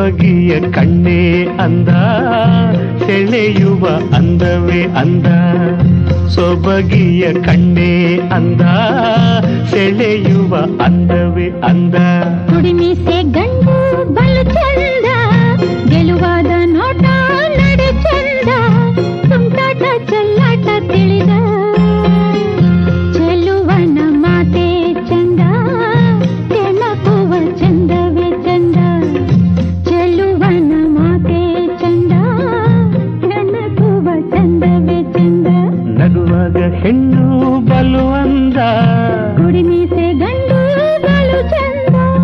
ಸೊಬಗಿಯ ಕಣ್ಣೇ ಅಂದ ಸೆಳೆಯುವ ಅಂದವೇ ಅಂದ ಸೊಬಗಿಯ ಕಣ್ಣೇ ಅಂದ ಸೆಳೆಯುವ ಅಂದವೇ ಅಂದ ಕುಡಿಮೀಸೆ ಗಂಡು ಬಲು ಚಂದ ಗೆಲುವಾದ ನೋಟ ನಡೆ ಚಂದ ತುಂಟಾಟ ಚೆಲ್ಲಾಟ ತಿಳಿದ ಚೆಲುವನ ಮಾತೆ ಚಂದ ಕೆಣಕುವ ಚಂದವೇ ಚಂದ ಚೆಲುವನ ಮಾತೆ ಚಂದ ಕೆಣಕುವ ಚಂದವೇ ಚಂದ ನಗುವಾಗ ಹೆಣ್ಣು ಬಲು ಅಂದ ಕುಡಿಮೀಸೆ ಗಂಡು ಬಲು ಚಂದ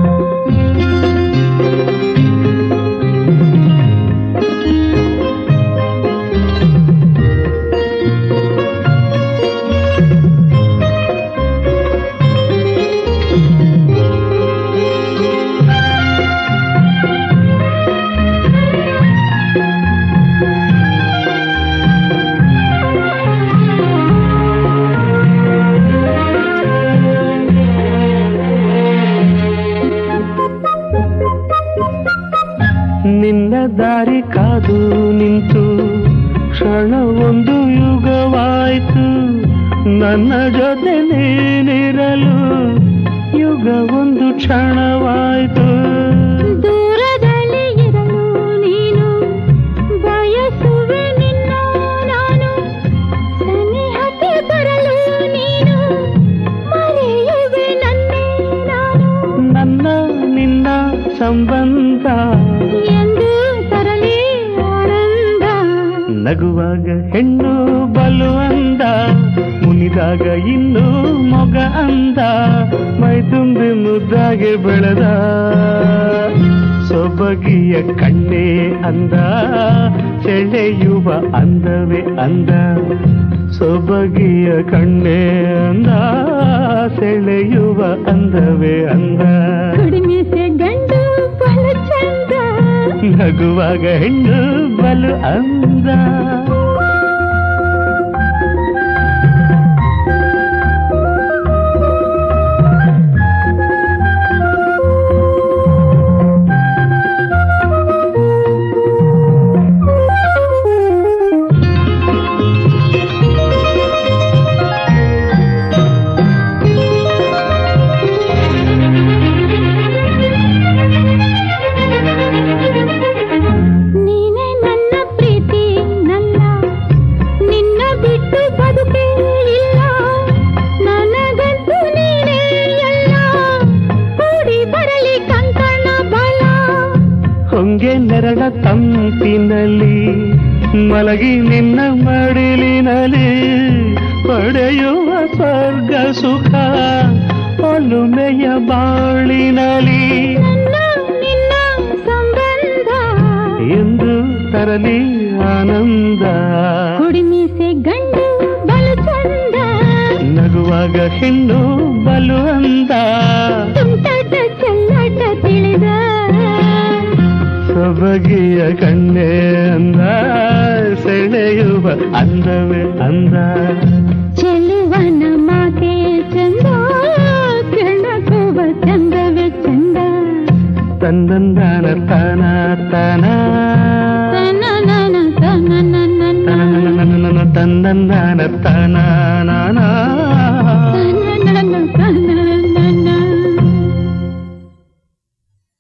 ನಿನ್ನ ದಾರಿ ಕಾದು ನಿಂತು ಕ್ಷಣ ಒಂದು ಯುಗವಾಯ್ತು ನನ್ನ ಜೊತೆ ನೀನಿರಲು ಯುಗ ಒಂದು ಕ್ಷಣವಾಯ್ತು ದೂರದಲ್ಲಿ ಇರಲು ನೀನು ಬಯಸುವೆ ನಿನ್ನ ನಾನು ಸನಿಹಕ್ಕೆ ಬರಲು ನೀನು ಮರೆಯುವೆ ನನ್ನೇ ನಾನು ನನ್ನ ನಿನ್ನ ಸಂಬಂಧ ಎಂದು ತರಲಿ ಆನಂದ ನಗುವಾಗ ಹೆಣ್ಣು ಬಲು ಅಂದ ಮುನಿದಾಗ ಇನ್ನು ಮೊಗ ಅಂದ ಮೈ ತುಂಬಿ ಮುದ್ದಾಗೆ ಬೆಳೆದ ಸೊಬಗಿಯ ಕಣ್ಣೇ ಅಂದ ಸೆಳೆಯುವ ಅಂದವೇ ಅಂದ ಸೊಬಗಿಯ ಕಣ್ಣೇ ಅಂದ ಸೆಳೆಯುವ ಅಂದವೇ ಅಂದ ಕಡಿಮೆಸೆ ಗಂಡು ಬಲು ಚಂದ ನಗುವಾಗ ಹೆಣ್ಣು ಬಲು ಅಂದ ನೀನೇ ನನ್ನ ಪ್ರೀತಿ ನನ್ನ ನಿನ್ನ ಬಿಟ್ಟು ಬದುಕೇ ಇಲ್ಲ ನನಗಂತೂ ನೀನೇ ಎಲ್ಲ ಕೂಡಿ ಬರಲಿ ಕಂಕಣ ಬಲ ಹೊಂಗೆ ನೆರಳ ತಂಪಿನಲ್ಲಿ ಮಲಗಿ ನಿನ್ನ ಮಡಿಲಿನಲ್ಲಿ ಪಡೆಯುವ ಸ್ವರ್ಗ ಸುಖ ಒಲುಮೆಯ ಬಾಳಿನಲಿ ನನ್ನ ನಿನ್ನ ಸಂಬಂಧ ಎಂದು ತರಲಿ ಆನಂದ ಕುಡಿಮೀಸೆ ಗಂಡು ಬಲು ಚಂದ ನಗುವಾಗ ಹೆಣ್ಣು ಬಲು ಅಂದ ತುಂಟಾಟ ಚೆಲ್ಲಾಟ ತಿಳಿದ ಸೊಬಗಿಯ ಕಣ್ಣೆ ಅಂದ ಸೆಳೆಯುವ ಅಂದವೇ ಅಂದ ಚೆಲುವನ ಮಾತೆ ಚಂದ ಕೆಣಕುವ ಚಂದವೇ ಚಂದ ತಂದಂದಾನ ತಾನ ತಾನ ತನನನ ತನನನನ. ತಂದಂದಾನ ತಾನ ನಾನ